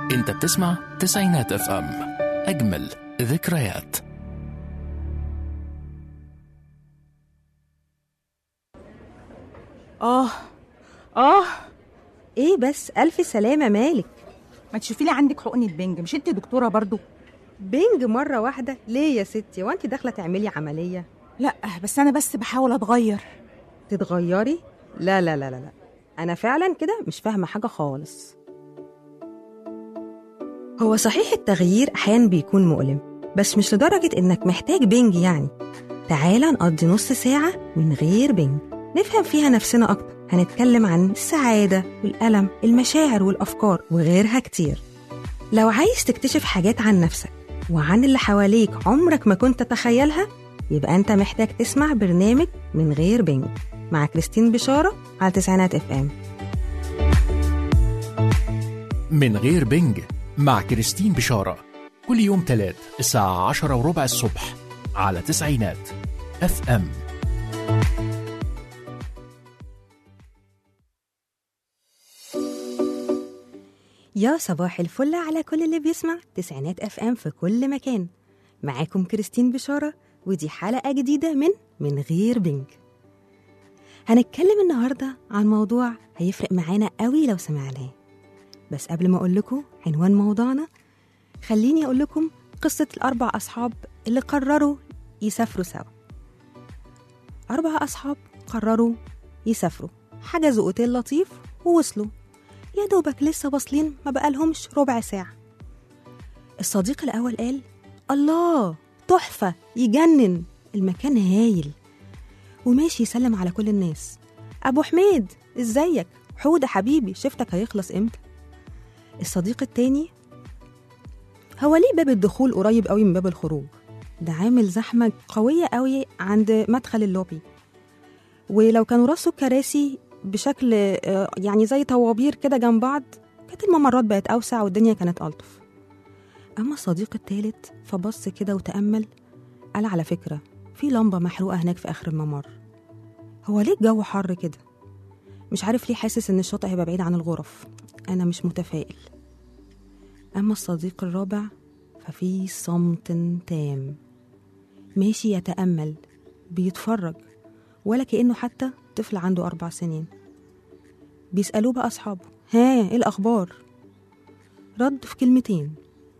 انت بتسمع تسعينات اف ام اجمل ذكريات اه اه ايه بس الف سلامه مالك ما تشوفي لي عندك حقنه بنج مش انت دكتوره برضو بنج مره واحده ليه يا ستي وانت داخله تعملي عمليه لا بس انا بس بحاول اتغير تتغيري لا لا لا لا لا انا فعلا كده مش فاهمه حاجه خالص هو صحيح التغيير احيانا بيكون مؤلم بس مش لدرجه انك محتاج بنج يعني تعالى نقضي نص ساعه من غير بنج نفهم فيها نفسنا اكتر هنتكلم عن السعاده والالم المشاعر والافكار وغيرها كتير لو عايز تكتشف حاجات عن نفسك وعن اللي حواليك عمرك ما كنت تتخيلها يبقى انت محتاج تسمع برنامج من غير بنج مع كريستين بشارة على تسعينات اف ام من غير بنج مع كريستين بشارة كل يوم تلات الساعة عشرة وربع الصبح على تسعينات اف ام يا صباح الفل على كل اللي بيسمع تسعينات اف ام في كل مكان معاكم كريستين بشارة ودي حلقة جديدة من من غير بنج هنتكلم النهاردة عن موضوع هيفرق معانا قوي لو سمعناه بس قبل ما أقول لكم عنوان موضوعنا خليني أقول لكم قصة الأربع أصحاب اللي قرروا يسافروا سوا أربع أصحاب قرروا يسافروا حجزوا أوتيل لطيف ووصلوا يا دوبك لسه واصلين ما بقالهمش ربع ساعة الصديق الأول قال الله تحفة يجنن المكان هايل وماشي يسلم على كل الناس أبو حميد إزيك حودة حبيبي شفتك هيخلص إمتى الصديق التاني هو ليه باب الدخول قريب قوي من باب الخروج ده عامل زحمة قوية قوي عند مدخل اللوبي ولو كانوا رصوا الكراسي بشكل آه، يعني زي طوابير كده جنب بعض كانت الممرات بقت أوسع والدنيا كانت ألطف أما الصديق التالت فبص كده وتأمل قال على فكرة في لمبة محروقة هناك في آخر الممر هو ليه الجو حر كده مش عارف ليه حاسس إن الشاطئ هيبقى بعيد عن الغرف أنا مش متفائل أما الصديق الرابع ففي صمت تام ماشي يتأمل بيتفرج ولا كأنه حتى طفل عنده أربع سنين بيسألوه بقى أصحابه ها إيه الأخبار رد في كلمتين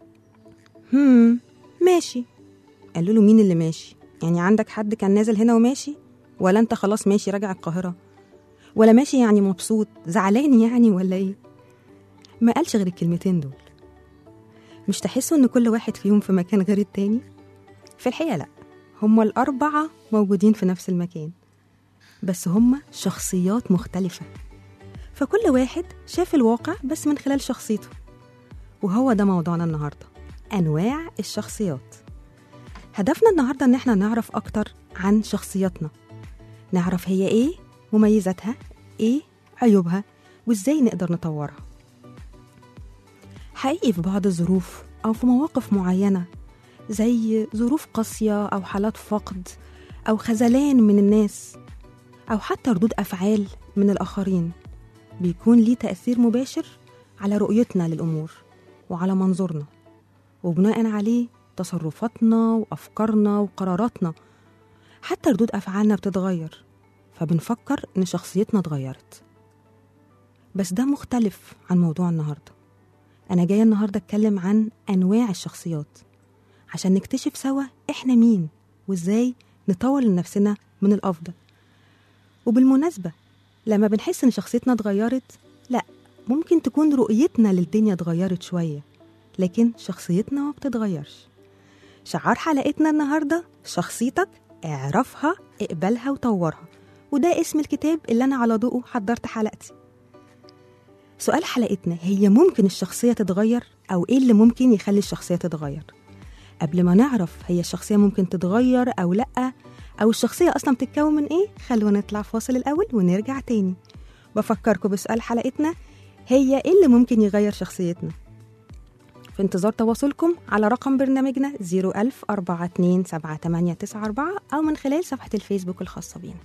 هم ماشي قالوا له مين اللي ماشي يعني عندك حد كان نازل هنا وماشي ولا انت خلاص ماشي راجع القاهرة ولا ماشي يعني مبسوط زعلان يعني ولا ايه ما قالش غير الكلمتين دول مش تحسوا ان كل واحد فيهم في مكان غير التاني في الحقيقة لا هما الأربعة موجودين في نفس المكان بس هما شخصيات مختلفة فكل واحد شاف الواقع بس من خلال شخصيته وهو ده موضوعنا النهاردة أنواع الشخصيات هدفنا النهاردة إن احنا نعرف أكتر عن شخصياتنا نعرف هي إيه مميزاتها إيه عيوبها وإزاي نقدر نطورها حقيقي في بعض الظروف أو في مواقف معينة زي ظروف قاسية أو حالات فقد أو خذلان من الناس أو حتى ردود أفعال من الآخرين بيكون ليه تأثير مباشر على رؤيتنا للأمور وعلى منظورنا وبناء عليه تصرفاتنا وأفكارنا وقراراتنا حتى ردود أفعالنا بتتغير فبنفكر إن شخصيتنا اتغيرت بس ده مختلف عن موضوع النهاردة أنا جاية النهاردة أتكلم عن أنواع الشخصيات عشان نكتشف سوا إحنا مين وإزاي نطور لنفسنا من الأفضل وبالمناسبة لما بنحس إن شخصيتنا اتغيرت لأ ممكن تكون رؤيتنا للدنيا اتغيرت شوية لكن شخصيتنا ما بتتغيرش شعار حلقتنا النهاردة شخصيتك اعرفها اقبلها وطورها وده اسم الكتاب اللي أنا على ضوءه حضرت حلقتي سؤال حلقتنا هي ممكن الشخصية تتغير أو إيه اللي ممكن يخلي الشخصية تتغير قبل ما نعرف هي الشخصية ممكن تتغير أو لأ أو الشخصية أصلا بتتكون من إيه خلونا نطلع فاصل الأول ونرجع تاني بفكركم بسؤال حلقتنا هي إيه اللي ممكن يغير شخصيتنا في انتظار تواصلكم على رقم برنامجنا 01000 427 أو من خلال صفحة الفيسبوك الخاصة بينا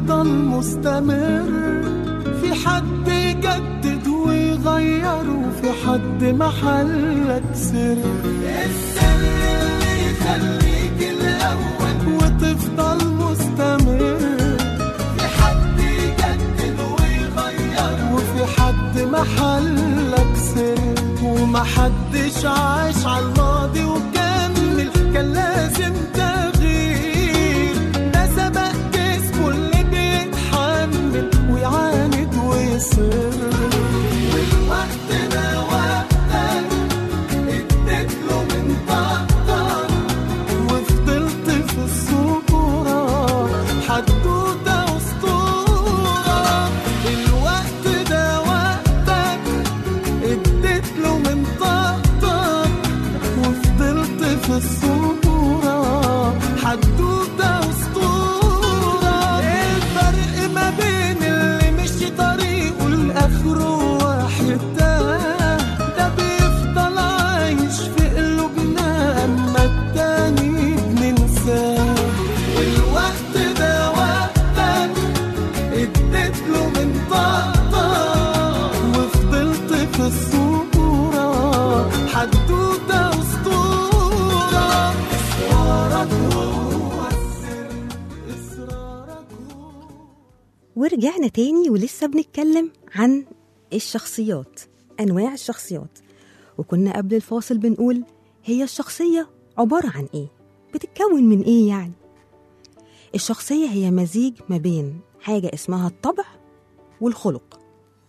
بيفضل مستمر في حد يجدد ويغير وفي حد محلك سر السر اللي يخليك الأول وتفضل مستمر في حد يجدد ويغير وفي حد محلك سر ومحدش عاش على الماضي وكمل كان لازم تغيير ده سبق جسمه اللي بيتحمل ويعاند ويصر والوقت ده وقتك اديت له من طاقتك وفضلت في الصورة حدوتة أسطورة الوقت ده وقتك اديت له من طاقتك وفضلت في الصورة حدوتة أسطورة الفرق ما بين اللي مشي طريقه لآخره واحد تاه ده بيفضل عايش في قلوبنا أما التاني بننساه والوقت ده وقتك اديت له من طاقتك وفضلت في الصورة حدوتة أسطورة إصرارك هو السر إصرارك هو ورجعنا تاني ولسه بنتكلم عن الشخصيات أنواع الشخصيات وكنا قبل الفاصل بنقول هي الشخصية عبارة عن إيه؟ بتتكون من إيه يعني؟ الشخصية هي مزيج ما بين حاجة اسمها الطبع والخلق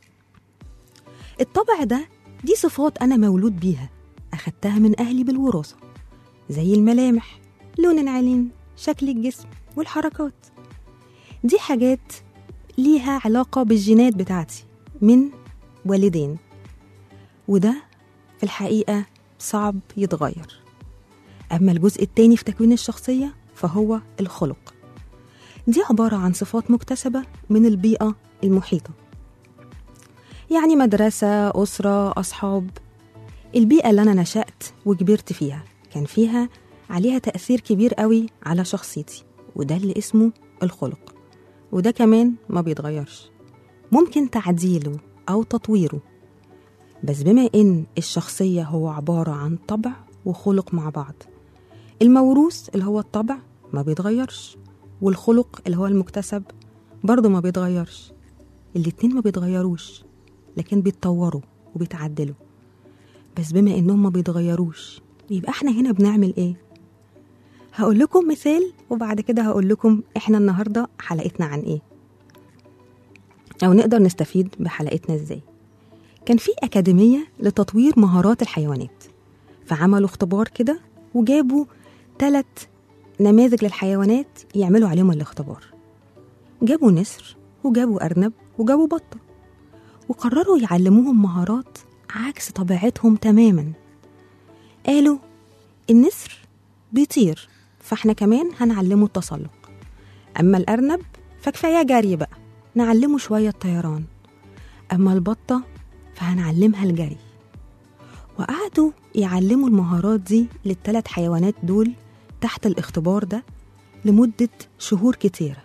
الطبع ده دي صفات أنا مولود بيها أخدتها من أهلي بالوراثة زي الملامح لون العينين شكل الجسم والحركات دي حاجات ليها علاقة بالجينات بتاعتي من والدين وده في الحقيقة صعب يتغير أما الجزء التاني في تكوين الشخصية فهو الخلق دي عبارة عن صفات مكتسبة من البيئة المحيطة يعني مدرسة أسرة أصحاب البيئة اللي أنا نشأت وكبرت فيها كان فيها عليها تأثير كبير قوي على شخصيتي وده اللي اسمه الخلق وده كمان ما بيتغيرش ممكن تعديله أو تطويره بس بما إن الشخصية هو عبارة عن طبع وخلق مع بعض الموروث اللي هو الطبع ما بيتغيرش والخلق اللي هو المكتسب برضه ما بيتغيرش الاتنين ما بيتغيروش لكن بيتطوروا وبيتعدلوا بس بما انهم ما بيتغيروش يبقى احنا هنا بنعمل ايه هقول لكم مثال وبعد كده هقول لكم احنا النهارده حلقتنا عن ايه او نقدر نستفيد بحلقتنا ازاي كان في اكاديميه لتطوير مهارات الحيوانات فعملوا اختبار كده وجابوا ثلاث نماذج للحيوانات يعملوا عليهم الاختبار جابوا نسر وجابوا ارنب وجابوا بطه وقرروا يعلموهم مهارات عكس طبيعتهم تماما قالوا النسر بيطير فاحنا كمان هنعلمه التسلق اما الارنب فكفايه جري بقى نعلمه شويه طيران اما البطه فهنعلمها الجري وقعدوا يعلموا المهارات دي للثلاث حيوانات دول تحت الاختبار ده لمدة شهور كتيرة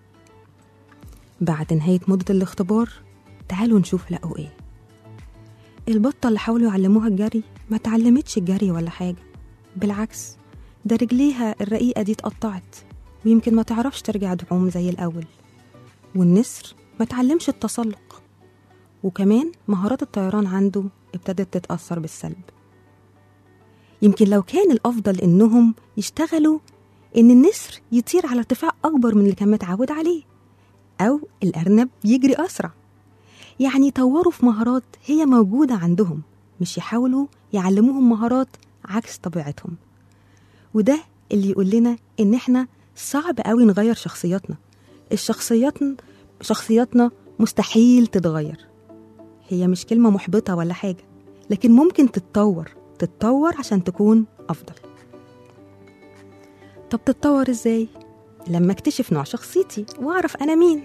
بعد نهاية مدة الاختبار تعالوا نشوف لقوا ايه البطة اللي حاولوا يعلموها الجري ما تعلمتش الجري ولا حاجة بالعكس ده رجليها الرقيقة دي اتقطعت ويمكن ما تعرفش ترجع تعوم زي الأول والنسر ما تعلمش التسلق وكمان مهارات الطيران عنده ابتدت تتأثر بالسلب يمكن لو كان الأفضل إنهم يشتغلوا إن النسر يطير على ارتفاع أكبر من اللي كان متعود عليه أو الأرنب يجري أسرع يعني يطوروا في مهارات هي موجودة عندهم مش يحاولوا يعلموهم مهارات عكس طبيعتهم وده اللي يقول لنا إن إحنا صعب قوي نغير شخصياتنا الشخصيات شخصياتنا مستحيل تتغير هي مش كلمة محبطة ولا حاجة لكن ممكن تتطور تتطور عشان تكون أفضل طب تتطور إزاي؟ لما اكتشف نوع شخصيتي وأعرف أنا مين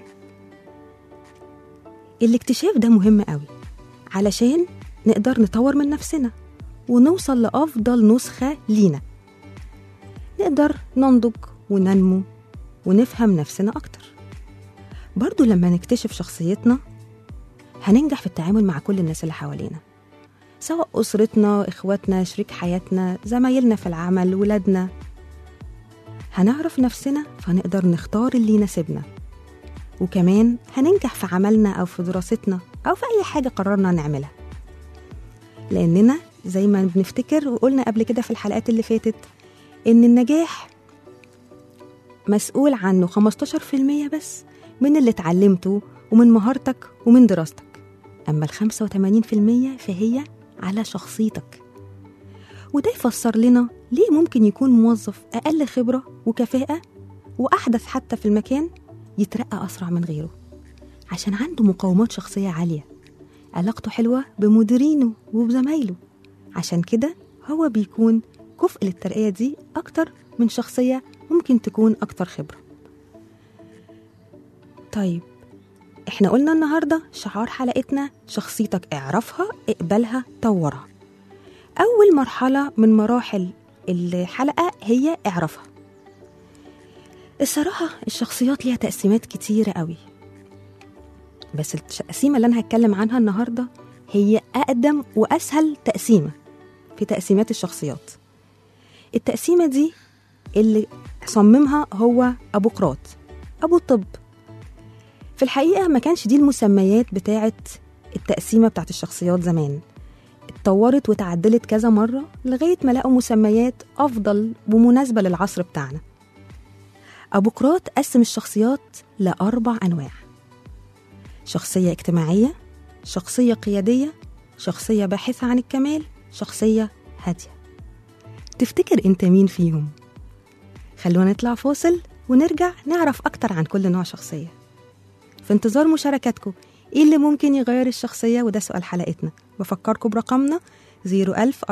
الاكتشاف ده مهم قوي علشان نقدر نطور من نفسنا ونوصل لأفضل نسخة لينا نقدر ننضج وننمو ونفهم نفسنا أكتر برضو لما نكتشف شخصيتنا هننجح في التعامل مع كل الناس اللي حوالينا سواء أسرتنا إخواتنا شريك حياتنا زمايلنا في العمل ولادنا هنعرف نفسنا فنقدر نختار اللي يناسبنا وكمان هننجح في عملنا أو في دراستنا أو في أي حاجة قررنا نعملها لأننا زي ما بنفتكر وقلنا قبل كده في الحلقات اللي فاتت إن النجاح مسؤول عنه 15% بس من اللي اتعلمته ومن مهارتك ومن دراستك أما ال 85% فهي على شخصيتك وده يفسر لنا ليه ممكن يكون موظف أقل خبرة وكفاءة وأحدث حتى في المكان يترقى أسرع من غيره عشان عنده مقاومات شخصية عالية علاقته حلوة بمديرينه وبزمايله عشان كده هو بيكون كفء للترقية دي أكتر من شخصية ممكن تكون أكتر خبرة طيب احنا قلنا النهاردة شعار حلقتنا شخصيتك اعرفها اقبلها طورها أول مرحلة من مراحل الحلقة هي اعرفها الصراحة الشخصيات ليها تقسيمات كتيرة قوي بس التقسيمة اللي أنا هتكلم عنها النهاردة هي أقدم وأسهل تقسيمة في تقسيمات الشخصيات التقسيمة دي اللي صممها هو أبو قراط أبو الطب في الحقيقة ما كانش دي المسميات بتاعة التقسيمة بتاعة الشخصيات زمان اتطورت وتعدلت كذا مرة لغاية ما لقوا مسميات أفضل ومناسبة للعصر بتاعنا أبو قراط قسم الشخصيات لأربع أنواع شخصية اجتماعية شخصية قيادية شخصية باحثة عن الكمال شخصية هادية تفتكر انت مين فيهم؟ خلونا نطلع فاصل ونرجع نعرف أكتر عن كل نوع شخصية في انتظار مشاركاتكم ايه اللي ممكن يغير الشخصية وده سؤال حلقتنا بفكركم برقمنا 01000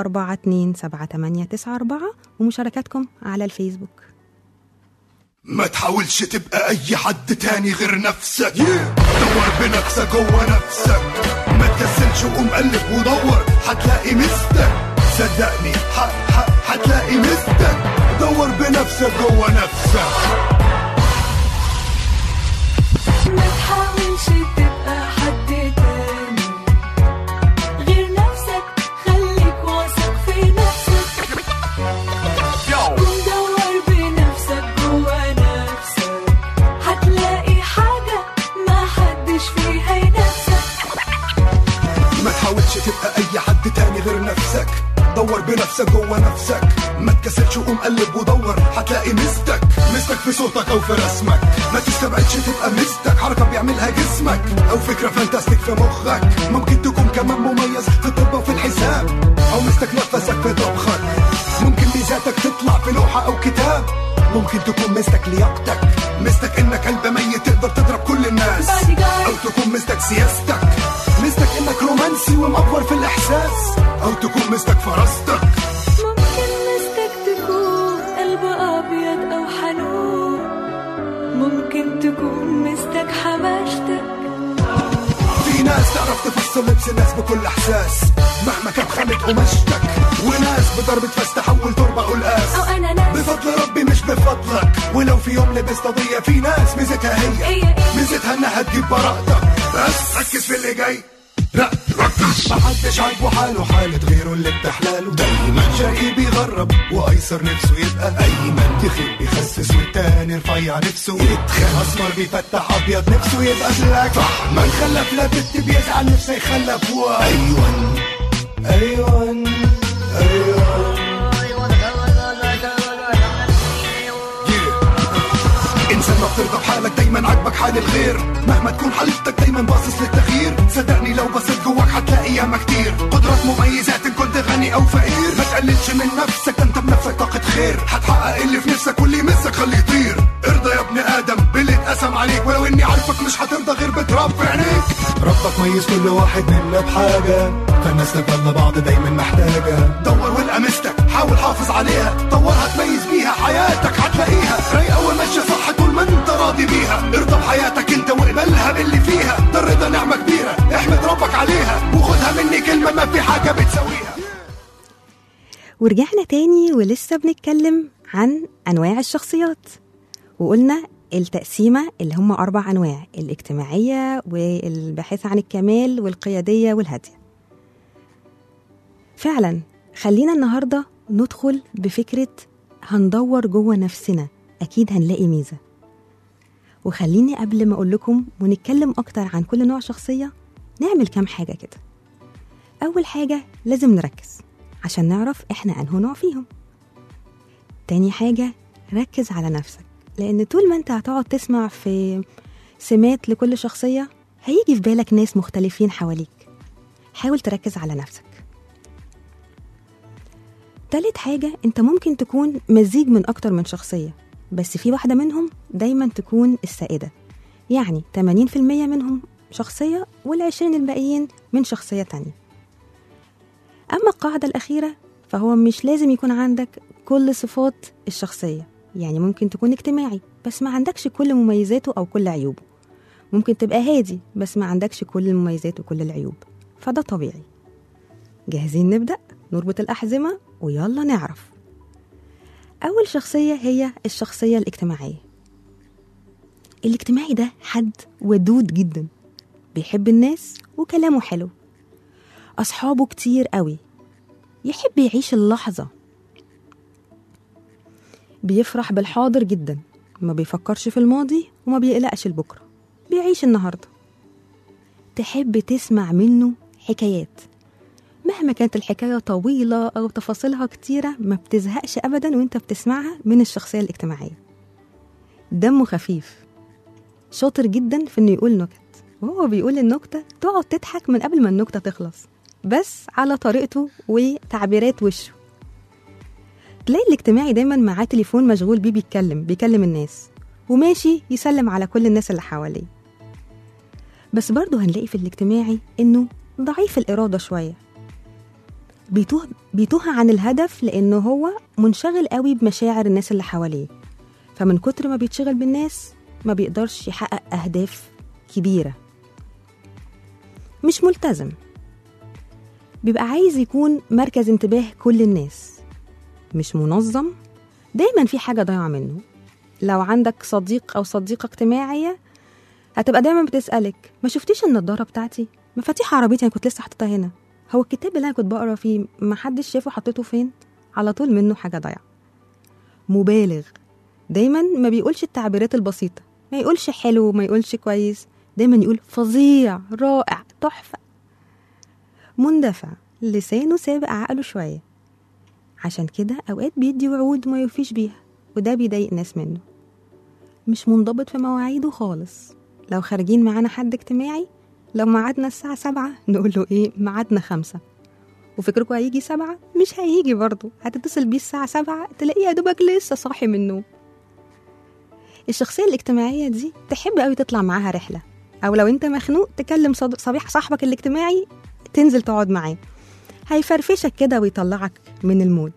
427 ومشاركاتكم على الفيسبوك ما تحاولش تبقى اي حد تاني غير نفسك دور بنفسك جوه نفسك ما تكسلش وقوم قلب ودور هتلاقي مستك صدقني ح- ح- هتلاقي مستك دور بنفسك جوه نفسك ما تحاولش تبقى حد تاني غير نفسك خليك واثق في نفسك كن دور بنفسك جوا نفسك هتلاقي حاجة ما حدش فيها ينافسك ما تحاولش تبقى اي حد تاني غير نفسك دور بنفسك جوه نفسك ما تكسلش وقوم قلب ودور هتلاقي مستك مستك في صوتك او في رسمك ما تستبعدش تبقى مستك حركه بيعملها جسمك او فكره فانتاستيك في مخك ممكن تكون كمان مميز في الطب وفي الحساب او مستك نفسك في طبخك ممكن ميزاتك تطلع في لوحه او كتاب ممكن تكون مستك لياقتك مستك انك قلب ميت تقدر تضرب كل الناس Bodyguard. او تكون مستك سياستك مستك انك رومانسي ومأفور في الاحساس او تكون مستك فراستك ممكن مستك تكون قلب أبيض أو حنون ممكن تكون مستك حماشتك في ناس تعرف تفصل لبس الناس بكل احساس مهما كان خانت قماشتك وناس بضربة فاس تحول تربة قلقاس أو أنا ناس بفضل ربي مش بفضلك ولو في يوم لبست قضية في ناس ميزتها هي هي إيه؟ ميزتها انها تجيب براءتك بس ركز في اللي جاي لا ركز محدش عاجبه حاله حالة غيره اللي بتحلاله دايما شقي بيغرب وايسر نفسه يبقى ايمن تخيل بيخسس والتاني رفيع نفسه يتخان اسمر بيفتح ابيض نفسه يبقى بلاك صح من خلف لا بت بيزعل نفسه يخلف و ايوان ايوان ايوان Yeah. انسان ما بترضى بحالك دايما عاجبك حال الغير مهما تكون حالتك دايما باصص للتغيير صدقني لو بصيت جواك هتلاقي ياما كتير قدرات مميزات ان كنت غني او فقير ما تقللش من نفسك ده انت بنفسك طاقة خير هتحقق اللي في نفسك واللي يمسك خليه يطير ارضى يا ابن ادم باللي اتقسم عليك ولو اني عارفك مش هترضى غير بتراب في عينيك ربك ميز كل واحد منا بحاجة فالناس تفضل بعض دايما محتاجة دور والقى مستك حاول حافظ عليها طورها تميز بيها حياتك هتلاقيها رايقة وماشية صح طول ما انت راضي بيها ارضى بحياتك انت واقبلها باللي فيها ده الرضا نعمة كبيرة احمد ربك عليها وخدها مني كلمة ما في حاجة بتساويها ورجعنا تاني ولسه بنتكلم عن أنواع الشخصيات وقلنا التقسيمة اللي هم أربع أنواع الاجتماعية والباحثة عن الكمال والقيادية والهادية فعلا خلينا النهاردة ندخل بفكرة هندور جوه نفسنا أكيد هنلاقي ميزة وخليني قبل ما أقول لكم ونتكلم أكتر عن كل نوع شخصية نعمل كام حاجة كده أول حاجة لازم نركز عشان نعرف إحنا أنه نوع فيهم تاني حاجة ركز على نفسك لأن طول ما أنت هتقعد تسمع في سمات لكل شخصية هيجي في بالك ناس مختلفين حواليك حاول تركز على نفسك تالت حاجة أنت ممكن تكون مزيج من أكتر من شخصية بس في واحدة منهم دايما تكون السائدة يعني 80% منهم شخصية والعشرين الباقيين من شخصية تانية أما القاعدة الأخيرة فهو مش لازم يكون عندك كل صفات الشخصية يعني ممكن تكون اجتماعي بس ما عندكش كل مميزاته أو كل عيوبه ممكن تبقى هادي بس ما عندكش كل المميزات وكل العيوب فده طبيعي جاهزين نبدأ نربط الأحزمة ويلا نعرف أول شخصية هي الشخصية الاجتماعية الاجتماعي ده حد ودود جدا بيحب الناس وكلامه حلو أصحابه كتير قوي يحب يعيش اللحظة بيفرح بالحاضر جدا ما بيفكرش في الماضي وما بيقلقش لبكرة بيعيش النهاردة تحب تسمع منه حكايات مهما كانت الحكاية طويلة أو تفاصيلها كتيرة ما بتزهقش أبدا وانت بتسمعها من الشخصية الاجتماعية دمه خفيف شاطر جدا في انه يقول نكت وهو بيقول النكتة تقعد تضحك من قبل ما النكتة تخلص بس على طريقته وتعبيرات وشه تلاقي الاجتماعي دايما معاه تليفون مشغول بيه بيتكلم بيكلم الناس وماشي يسلم على كل الناس اللي حواليه بس برضه هنلاقي في الاجتماعي انه ضعيف الإرادة شوية بيتوه بيتوه عن الهدف لأنه هو منشغل قوي بمشاعر الناس اللي حواليه فمن كتر ما بيتشغل بالناس ما بيقدرش يحقق أهداف كبيرة مش ملتزم بيبقى عايز يكون مركز انتباه كل الناس مش منظم دايما في حاجة ضايعة منه لو عندك صديق أو صديقة اجتماعية هتبقى دايما بتسألك ما شفتيش النضارة بتاعتي مفاتيح عربيتي أنا كنت لسه حاططها هنا هو الكتاب اللي أنا كنت بقرا فيه ما حدش شافه حطيته فين على طول منه حاجة ضايعة مبالغ دايما ما بيقولش التعبيرات البسيطة ما يقولش حلو ما يقولش كويس دايما يقول فظيع رائع تحفة مندفع لسانه سابق عقله شوية عشان كده أوقات بيدي وعود وما يوفيش بيها وده بيضايق ناس منه مش منضبط في مواعيده خالص لو خارجين معانا حد اجتماعي لو ميعادنا الساعة سبعة نقول له إيه ميعادنا خمسة وفكركم هيجي سبعة مش هيجي برضه هتتصل بيه الساعة سبعة تلاقيه يا دوبك لسه صاحي من النوم الشخصية الاجتماعية دي تحب قوي تطلع معاها رحلة أو لو أنت مخنوق تكلم صد- صبيح صاحبك الاجتماعي تنزل تقعد معاه هيفرفشك كده ويطلعك من المود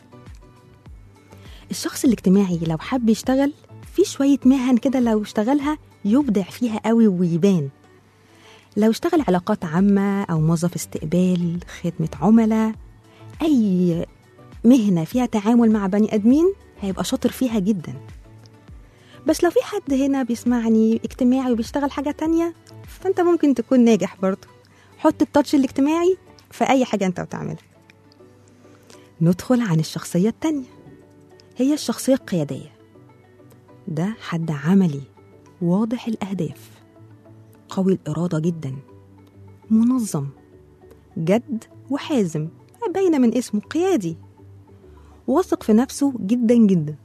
الشخص الاجتماعي لو حب يشتغل في شوية مهن كده لو اشتغلها يبدع فيها قوي ويبان لو اشتغل علاقات عامة أو موظف استقبال خدمة عملاء أي مهنة فيها تعامل مع بني آدمين هيبقى شاطر فيها جدا بس لو في حد هنا بيسمعني اجتماعي وبيشتغل حاجة تانية فأنت ممكن تكون ناجح برضه حط التاتش الاجتماعي في أي حاجة أنت بتعملها ندخل عن الشخصية التانية هي الشخصية القيادية ده حد عملي واضح الأهداف قوي الإرادة جدا منظم جد وحازم باينة من اسمه قيادي واثق في نفسه جدا جدا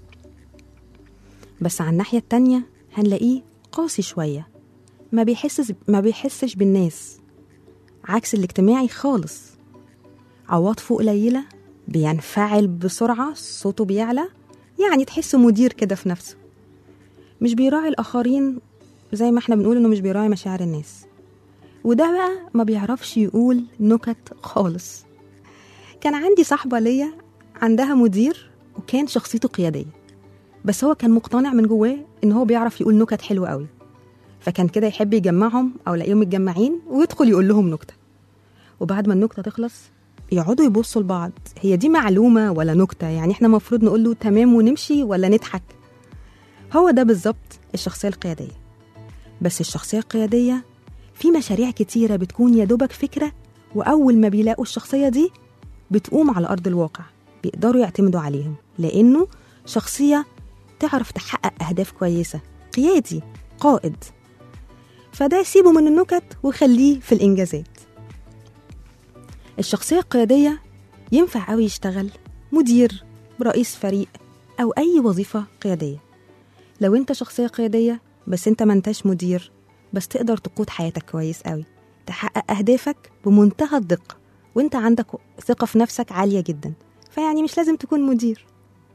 بس على الناحية التانية هنلاقيه قاسي شوية ما بيحسش ما بيحسش بالناس عكس الاجتماعي خالص عواطفه قليلة بينفعل بسرعة صوته بيعلى يعني تحسه مدير كده في نفسه مش بيراعي الآخرين زي ما احنا بنقول انه مش بيراعي مشاعر الناس وده بقى ما بيعرفش يقول نكت خالص كان عندي صاحبة ليا عندها مدير وكان شخصيته قيادية بس هو كان مقتنع من جواه ان هو بيعرف يقول نكت حلوة قوي فكان كده يحب يجمعهم او يلاقيهم متجمعين ويدخل يقول لهم نكتة وبعد ما النكتة تخلص يقعدوا يبصوا لبعض هي دي معلومة ولا نكتة يعني احنا المفروض نقول له تمام ونمشي ولا نضحك هو ده بالظبط الشخصية القيادية بس الشخصية القيادية في مشاريع كتيرة بتكون يا دوبك فكرة وأول ما بيلاقوا الشخصية دي بتقوم على أرض الواقع بيقدروا يعتمدوا عليهم لأنه شخصية تعرف تحقق أهداف كويسة قيادي قائد فده سيبه من النكت وخليه في الإنجازات الشخصية القيادية ينفع أوي يشتغل مدير رئيس فريق أو أي وظيفة قيادية لو أنت شخصية قيادية بس أنت ما انتش مدير بس تقدر تقود حياتك كويس أوي تحقق أهدافك بمنتهى الدقة وأنت عندك ثقة في نفسك عالية جدا فيعني مش لازم تكون مدير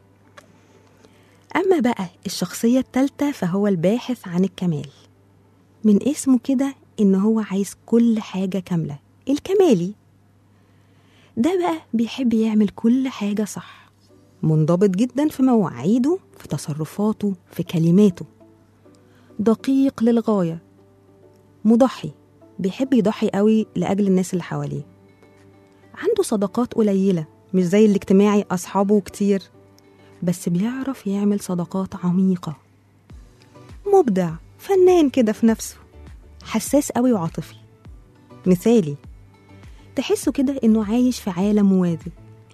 أما بقى الشخصية التالتة فهو الباحث عن الكمال من اسمه كده إن هو عايز كل حاجة كاملة الكمالي ده بقى بيحب يعمل كل حاجة صح منضبط جدا في مواعيده في تصرفاته في كلماته دقيق للغاية مضحي بيحب يضحي قوي لأجل الناس اللي حواليه عنده صداقات قليلة مش زي الاجتماعي أصحابه كتير بس بيعرف يعمل صداقات عميقة مبدع فنان كده في نفسه حساس قوي وعاطفي مثالي تحسه كده انه عايش في عالم موازي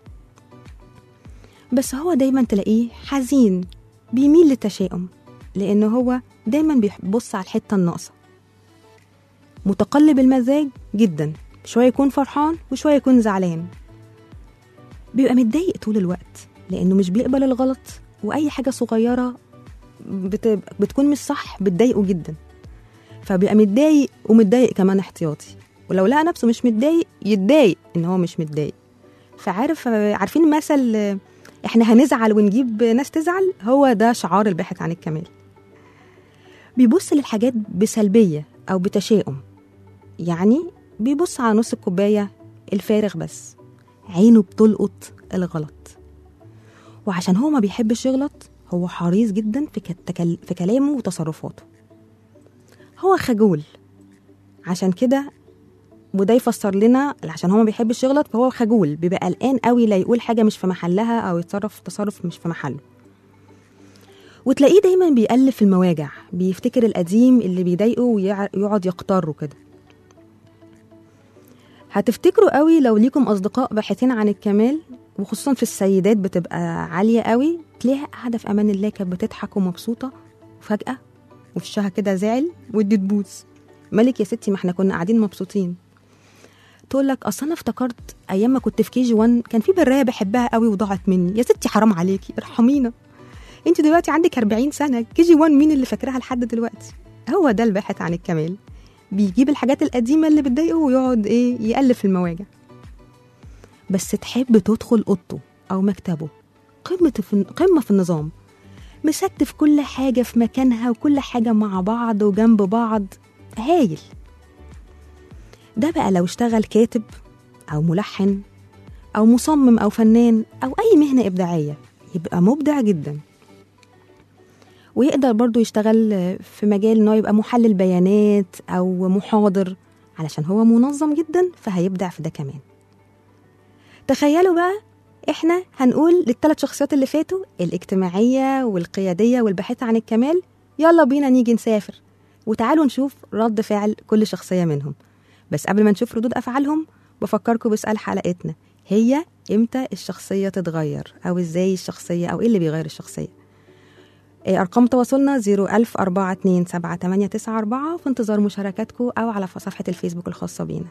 بس هو دايما تلاقيه حزين بيميل للتشاؤم لانه هو دايما بيبص على الحته الناقصه متقلب المزاج جدا شويه يكون فرحان وشويه يكون زعلان بيبقى متضايق طول الوقت لانه مش بيقبل الغلط واي حاجه صغيره بت... بتكون مش صح بتضايقه جدا فبيبقى متضايق ومتضايق كمان احتياطي ولو لقى نفسه مش متضايق يتضايق ان هو مش متضايق فعارف عارفين مثل احنا هنزعل ونجيب ناس تزعل هو ده شعار الباحث عن الكمال بيبص للحاجات بسلبية أو بتشاؤم يعني بيبص على نص الكوباية الفارغ بس عينه بتلقط الغلط وعشان هو ما بيحبش يغلط هو حريص جدا في, كتكل... في كلامه وتصرفاته هو خجول عشان كده وده يفسر لنا عشان هو ما بيحبش يغلط فهو خجول بيبقى قلقان قوي لا يقول حاجه مش في محلها او يتصرف تصرف مش في محله وتلاقيه دايما بيألف المواجع بيفتكر القديم اللي بيضايقه ويقعد يقتره كده هتفتكروا قوي لو ليكم اصدقاء باحثين عن الكمال وخصوصا في السيدات بتبقى عاليه قوي تلاقيها قاعده في امان الله كانت بتضحك ومبسوطه وفجاه وشها كده زعل ودي تبوس مالك يا ستي ما احنا كنا قاعدين مبسوطين تقول لك اصل انا افتكرت ايام ما كنت في كي جي 1 كان في برايه بحبها قوي وضاعت مني يا ستي حرام عليكي ارحمينا انت دلوقتي عندك 40 سنه كي جي 1 مين اللي فاكراها لحد دلوقتي هو ده الباحث عن الكمال بيجيب الحاجات القديمه اللي بتضايقه ويقعد ايه يالف المواجع بس تحب تدخل اوضته او مكتبه قمه في قمه في النظام مستف كل حاجه في مكانها وكل حاجه مع بعض وجنب بعض هايل ده بقى لو اشتغل كاتب أو ملحن أو مصمم أو فنان أو أي مهنة إبداعية يبقى مبدع جدا ويقدر برضو يشتغل في مجال إنه يبقى محلل بيانات أو محاضر علشان هو منظم جدا فهيبدع في ده كمان تخيلوا بقى احنا هنقول للثلاث شخصيات اللي فاتوا الاجتماعية والقيادية والباحثة عن الكمال يلا بينا نيجي نسافر وتعالوا نشوف رد فعل كل شخصية منهم بس قبل ما نشوف ردود أفعالهم بفكركم بسؤال حلقتنا هي إمتى الشخصية تتغير أو إزاي الشخصية أو إيه اللي بيغير الشخصية إيه أرقام تواصلنا 010427894 في انتظار مشاركاتكم أو على صفحة الفيسبوك الخاصة بينا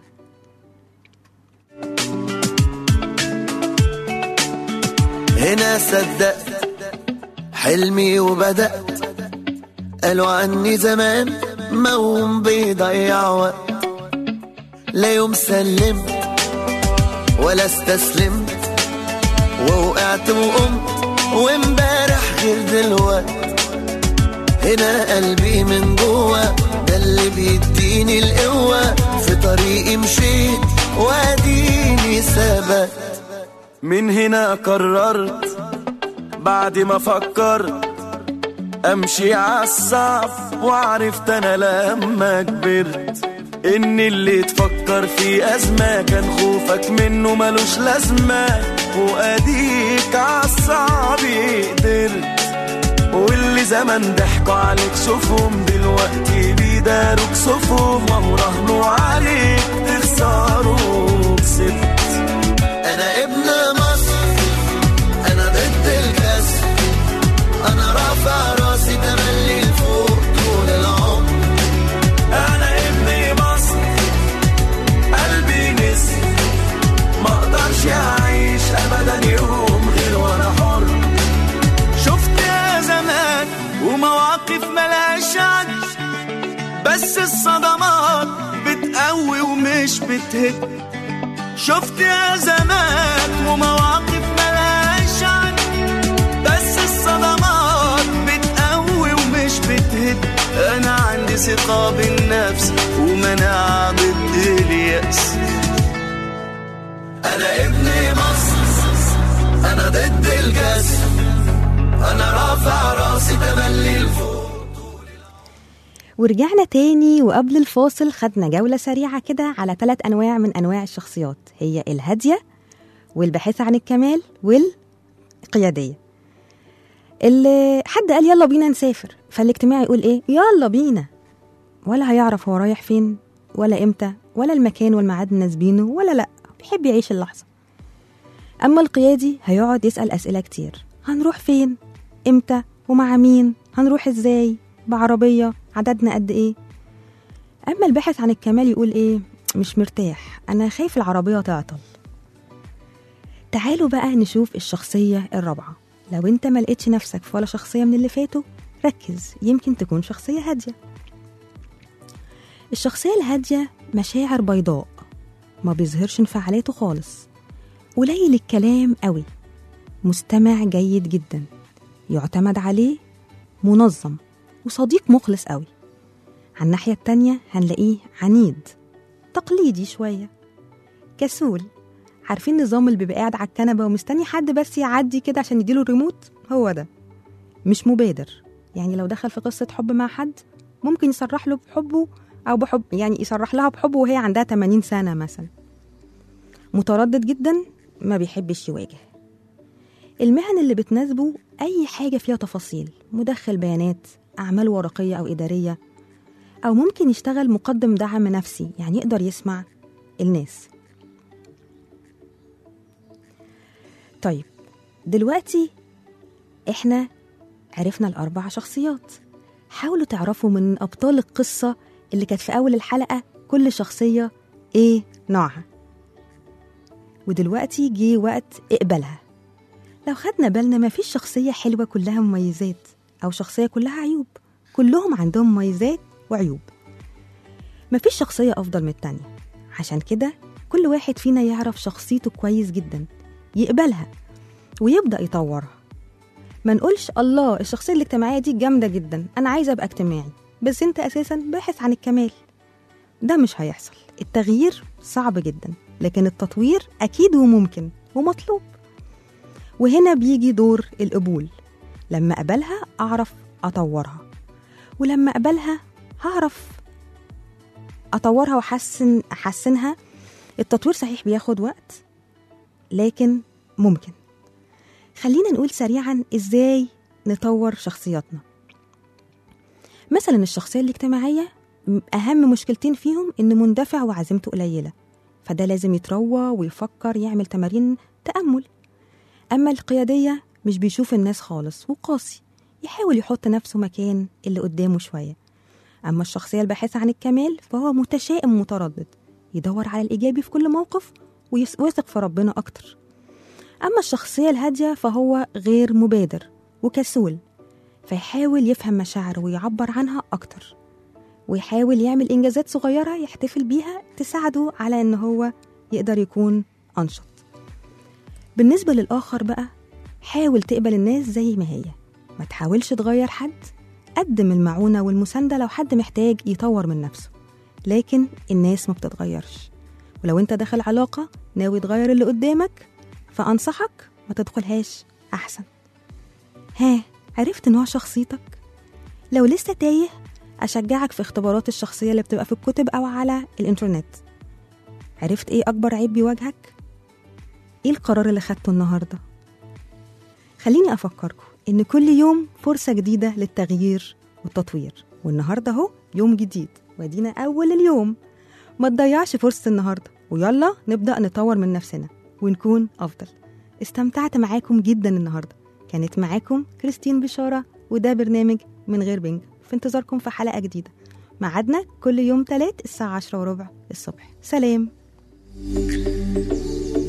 هنا صدقت حلمي وبدأت قالوا عني زمان موم بيضيع وقت لا يوم سلمت ولا استسلمت ووقعت وقمت وامبارح غير دلوقت هنا قلبي من جوه ده اللي بيديني القوة في طريقي مشيت واديني ثبت من هنا قررت بعد ما فكرت امشي عالصعب وعرفت انا لما كبرت ان اللي تفكر في ازمة كان خوفك منه ملوش لازمة واديك عالصعب قدرت واللي زمان ضحكوا عليك شوفهم دلوقتي بيداروك صفهم وهو رهنوا عليك تخسروا كسبت انا ابن مصر انا ضد الكسر انا رافع راسي تملي لفوق طول العمر انا ابن مصر قلبي نسر ما اقدرش اعيش ابدا يوم غير وانا حر شفت يا زمان ومواقف ملهاش عد بس الصدمات بتقوي ومش بتهد شفت يا زمان ومواقف ملهاش عد بس الصدمات بتقوي ومش بتهد انا عندي ثقة بالنفس ومناعة ضد اليأس انا ابن مصر انا ضد الكسر انا رافع راسي تملي لفوق ورجعنا تاني وقبل الفاصل خدنا جولة سريعة كده على ثلاث أنواع من أنواع الشخصيات هي الهادية والباحثة عن الكمال والقيادية اللي حد قال يلا بينا نسافر فالاجتماعي يقول ايه يلا بينا ولا هيعرف هو رايح فين ولا امتى ولا المكان والميعاد مناسبينه ولا لا بيحب يعيش اللحظة أما القيادي هيقعد يسأل أسئلة كتير هنروح فين امتى ومع مين هنروح ازاي بعربية عددنا قد ايه أما الباحث عن الكمال يقول ايه مش مرتاح أنا خايف العربية تعطل تعالوا بقى نشوف الشخصية الرابعة لو انت ما لقيتش نفسك في ولا شخصية من اللي فاتوا ركز يمكن تكون شخصية هادية الشخصية الهادية مشاعر بيضاء ما بيظهرش انفعالاته خالص قليل الكلام قوي مستمع جيد جدا يعتمد عليه منظم وصديق مخلص قوي على الناحية التانية هنلاقيه عنيد تقليدي شوية كسول عارفين نظام اللي بيبقى قاعد على الكنبة ومستني حد بس يعدي كده عشان يديله الريموت هو ده مش مبادر يعني لو دخل في قصة حب مع حد ممكن يصرح له بحبه أو بحب يعني يصرح لها بحبه وهي عندها 80 سنة مثلا متردد جدا ما بيحبش يواجه المهن اللي بتناسبه أي حاجة فيها تفاصيل مدخل بيانات أعمال ورقية أو إدارية أو ممكن يشتغل مقدم دعم نفسي يعني يقدر يسمع الناس طيب دلوقتي احنا عرفنا الأربع شخصيات حاولوا تعرفوا من أبطال القصة اللي كانت في أول الحلقة كل شخصية إيه نوعها ودلوقتي جه وقت اقبلها لو خدنا بالنا مفيش شخصية حلوة كلها مميزات أو شخصية كلها عيوب كلهم عندهم مميزات وعيوب مفيش شخصية أفضل من التانية عشان كده كل واحد فينا يعرف شخصيته كويس جدا يقبلها ويبدأ يطورها ما نقولش الله الشخصية الاجتماعية دي جامدة جدا أنا عايزة أبقى اجتماعي بس أنت أساسا باحث عن الكمال ده مش هيحصل التغيير صعب جدا لكن التطوير أكيد وممكن ومطلوب وهنا بيجي دور القبول لما أقبلها أعرف أطورها ولما أقبلها هعرف أطورها وأحسن أحسنها التطوير صحيح بياخد وقت لكن ممكن خلينا نقول سريعا إزاي نطور شخصياتنا مثلا الشخصية الاجتماعية أهم مشكلتين فيهم إنه مندفع وعزيمته قليلة فده لازم يتروى ويفكر يعمل تمارين تأمل أما القيادية مش بيشوف الناس خالص وقاسي يحاول يحط نفسه مكان اللي قدامه شوية أما الشخصية الباحثة عن الكمال فهو متشائم متردد يدور على الإيجابي في كل موقف ويثق في ربنا أكتر أما الشخصية الهادية فهو غير مبادر وكسول فيحاول يفهم مشاعره ويعبر عنها أكتر ويحاول يعمل إنجازات صغيرة يحتفل بيها تساعده على إن هو يقدر يكون أنشط بالنسبة للآخر بقى حاول تقبل الناس زي ما هي ما تحاولش تغير حد قدم المعونة والمساندة لو حد محتاج يطور من نفسه لكن الناس ما بتتغيرش ولو انت داخل علاقة ناوي تغير اللي قدامك فأنصحك ما تدخلهاش أحسن ها عرفت نوع شخصيتك؟ لو لسه تايه أشجعك في اختبارات الشخصية اللي بتبقى في الكتب أو على الإنترنت عرفت إيه أكبر عيب بيواجهك؟ إيه القرار اللي خدته النهاردة؟ خليني أفكركم إن كل يوم فرصة جديدة للتغيير والتطوير والنهاردة أهو يوم جديد وادينا أول اليوم ما تضيعش فرصة النهاردة ويلا نبدأ نطور من نفسنا ونكون أفضل استمتعت معاكم جدا النهاردة كانت معاكم كريستين بشارة وده برنامج من غير بنج في انتظاركم في حلقة جديدة ميعادنا كل يوم تلات الساعة عشرة وربع الصبح سلام